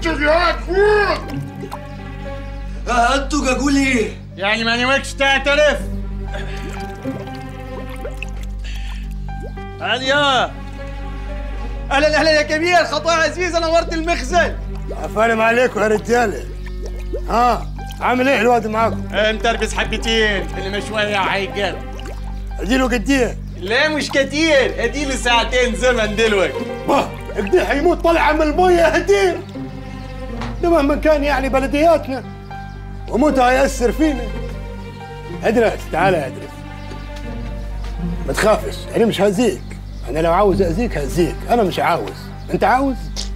انتوا يا فوق انتوا اقول ايه يعني ما نويتش تعترف هذه يا اهلا اهلا يا كبير خطا عزيز نورت المخزن عفارم عليكم يا رجاله ها عامل ايه الواد معاكم؟ متربس حبتين اللي شويه عيقل اديله قديه لا مش كتير اديله ساعتين زمن دلوقتي باه قديه حيموت طلع من المية هدير ده مهما كان يعني بلدياتنا وموته هيأثر فينا ادرس تعال يا ادرس ما تخافش انا مش هزيك انا لو عاوز اذيك هزيك انا مش عاوز انت عاوز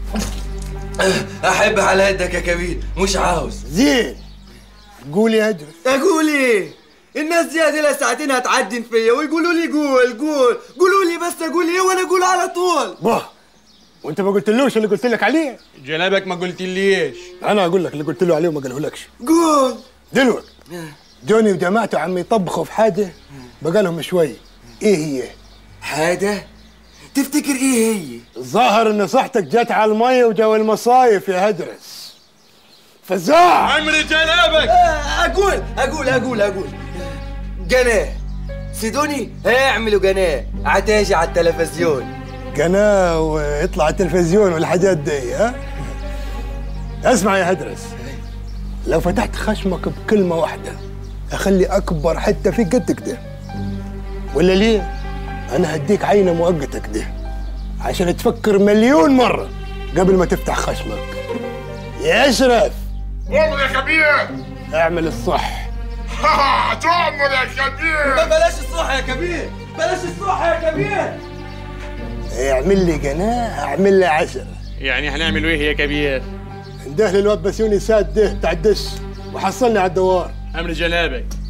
احب على يدك يا كبير مش عاوز زين قول يا ادرس اقول ايه الناس دي هذه ساعتين هتعدن فيا ويقولوا لي قول قول قولوا لي بس اقول ايه وانا اقول على طول باه وانت ما قلتلوش اللي قلت لك عليه جنابك ما قلت ليش انا اقول لك اللي قلت له عليه وما قالهولكش قول دلوقتي جوني وجماعته عم يطبخوا في حاجه بقالهم شوي ايه هي حاجة تفتكر ايه هي الظاهر ان صحتك جت على المية وجو المصايف يا هدرس فزاع عمري جنابك آه، اقول اقول اقول اقول قناة سيدوني هيعملوا قناة عتاجي على التلفزيون قناة ويطلع التلفزيون والحاجات دي ها اسمع يا هدرس لو فتحت خشمك بكلمة واحدة أخلي أكبر حتة في قد كده ولا ليه؟ أنا هديك عينة مؤقتة كده عشان تفكر مليون مرة قبل ما تفتح خشمك يا أشرف قوم يا كبير اعمل الصح تؤمر يا كبير بلاش الصح يا كبير بلاش الصح يا كبير اعمل لي قناة اعمل لي عشرة يعني هنعمل ايه يا كبير انده للواد بسيوني ساد ده بتاع الدش وحصلني على الدوار امر جنابك